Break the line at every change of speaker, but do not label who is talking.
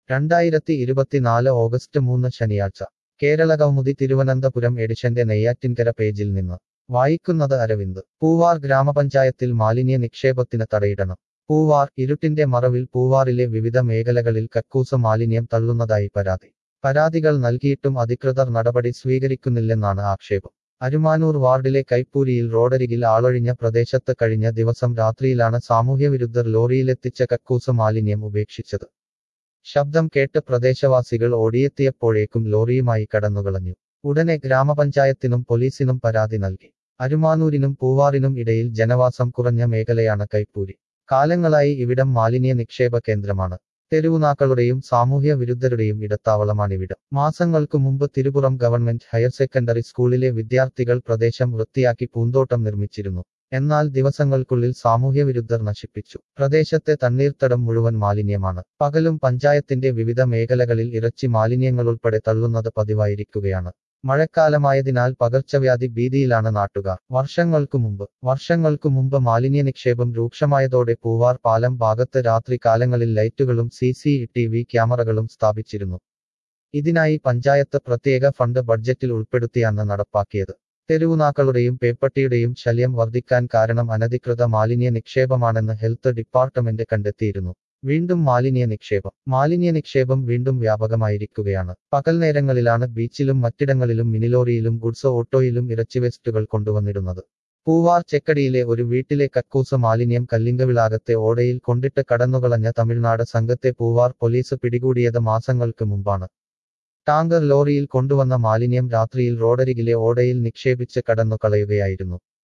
രണ്ടായിരത്തി ഇരുപത്തിനാല് ഓഗസ്റ്റ് മൂന്ന് ശനിയാഴ്ച കേരള കൗമുദി തിരുവനന്തപുരം എഡിഷന്റെ നെയ്യാറ്റിൻകര പേജിൽ നിന്ന് വായിക്കുന്നത് അരവിന്ദ് പൂവാർ ഗ്രാമപഞ്ചായത്തിൽ മാലിന്യ നിക്ഷേപത്തിന് തടയിടണം പൂവാർ ഇരുട്ടിന്റെ മറവിൽ പൂവാറിലെ വിവിധ മേഖലകളിൽ കക്കൂസ മാലിന്യം തള്ളുന്നതായി പരാതി പരാതികൾ നൽകിയിട്ടും അധികൃതർ നടപടി സ്വീകരിക്കുന്നില്ലെന്നാണ് ആക്ഷേപം അരുമാനൂർ വാർഡിലെ കൈപ്പൂരിയിൽ റോഡരികിൽ ആളൊഴിഞ്ഞ പ്രദേശത്ത് കഴിഞ്ഞ ദിവസം രാത്രിയിലാണ് സാമൂഹ്യവിരുദ്ധർ ലോറിയിലെത്തിച്ച കക്കൂസ മാലിന്യം ഉപേക്ഷിച്ചത് ശബ്ദം കേട്ട് പ്രദേശവാസികൾ ഓടിയെത്തിയപ്പോഴേക്കും ലോറിയുമായി കടന്നുകളഞ്ഞു ഉടനെ ഗ്രാമപഞ്ചായത്തിനും പോലീസിനും പരാതി നൽകി അരുമാനൂരിനും പൂവാറിനും ഇടയിൽ ജനവാസം കുറഞ്ഞ മേഖലയാണ് കൈപ്പൂരി കാലങ്ങളായി ഇവിടം മാലിന്യ നിക്ഷേപ കേന്ദ്രമാണ് തെരുവുനാക്കളുടെയും സാമൂഹ്യ വിരുദ്ധരുടെയും ഇടത്താവളമാണിവിടം മാസങ്ങൾക്കു മുമ്പ് തിരുപുറം ഗവൺമെന്റ് ഹയർ സെക്കൻഡറി സ്കൂളിലെ വിദ്യാർത്ഥികൾ പ്രദേശം വൃത്തിയാക്കി പൂന്തോട്ടം നിർമ്മിച്ചിരുന്നു എന്നാൽ ദിവസങ്ങൾക്കുള്ളിൽ സാമൂഹ്യ വിരുദ്ധർ നശിപ്പിച്ചു പ്രദേശത്തെ തണ്ണീർത്തടം മുഴുവൻ മാലിന്യമാണ് പകലും പഞ്ചായത്തിന്റെ വിവിധ മേഖലകളിൽ ഇറച്ചി മാലിന്യങ്ങളുൾപ്പെടെ തള്ളുന്നത് പതിവായിരിക്കുകയാണ് മഴക്കാലമായതിനാൽ പകർച്ചവ്യാധി ഭീതിയിലാണ് നാട്ടുകാർ വർഷങ്ങൾക്കു മുമ്പ് വർഷങ്ങൾക്കു മുമ്പ് മാലിന്യ നിക്ഷേപം രൂക്ഷമായതോടെ പൂവാർ പാലം ഭാഗത്ത് രാത്രി കാലങ്ങളിൽ ലൈറ്റുകളും സി സി ടി വി ക്യാമറകളും സ്ഥാപിച്ചിരുന്നു ഇതിനായി പഞ്ചായത്ത് പ്രത്യേക ഫണ്ട് ബഡ്ജറ്റിൽ ഉൾപ്പെടുത്തിയാണ് നടപ്പാക്കിയത് തെരുവുനാക്കളുടെയും പേപ്പട്ടിയുടെയും ശല്യം വർദ്ധിക്കാൻ കാരണം അനധികൃത മാലിന്യ നിക്ഷേപമാണെന്ന് ഹെൽത്ത് ഡിപ്പാർട്ട്മെന്റ് കണ്ടെത്തിയിരുന്നു വീണ്ടും മാലിന്യ നിക്ഷേപം മാലിന്യ നിക്ഷേപം വീണ്ടും വ്യാപകമായിരിക്കുകയാണ് പകൽ നേരങ്ങളിലാണ് ബീച്ചിലും മറ്റിടങ്ങളിലും മിനിലോറിയിലും ഗുഡ്സ് ഓട്ടോയിലും ഇറച്ചി വേസ്റ്റുകൾ കൊണ്ടുവന്നിടുന്നത് പൂവാർ ചെക്കടിയിലെ ഒരു വീട്ടിലെ കക്കൂസ മാലിന്യം കല്ലിങ്കവിളാകത്തെ ഓടയിൽ കൊണ്ടിട്ട് കടന്നുകളഞ്ഞ തമിഴ്നാട് സംഘത്തെ പൂവാർ പോലീസ് പിടികൂടിയത് മാസങ്ങൾക്ക് മുമ്പാണ് ടാങ്കർ ലോറിയിൽ കൊണ്ടുവന്ന മാലിന്യം രാത്രിയിൽ റോഡരികിലെ ഓടയിൽ നിക്ഷേപിച്ച് കടന്നു കളയുകയായിരുന്നു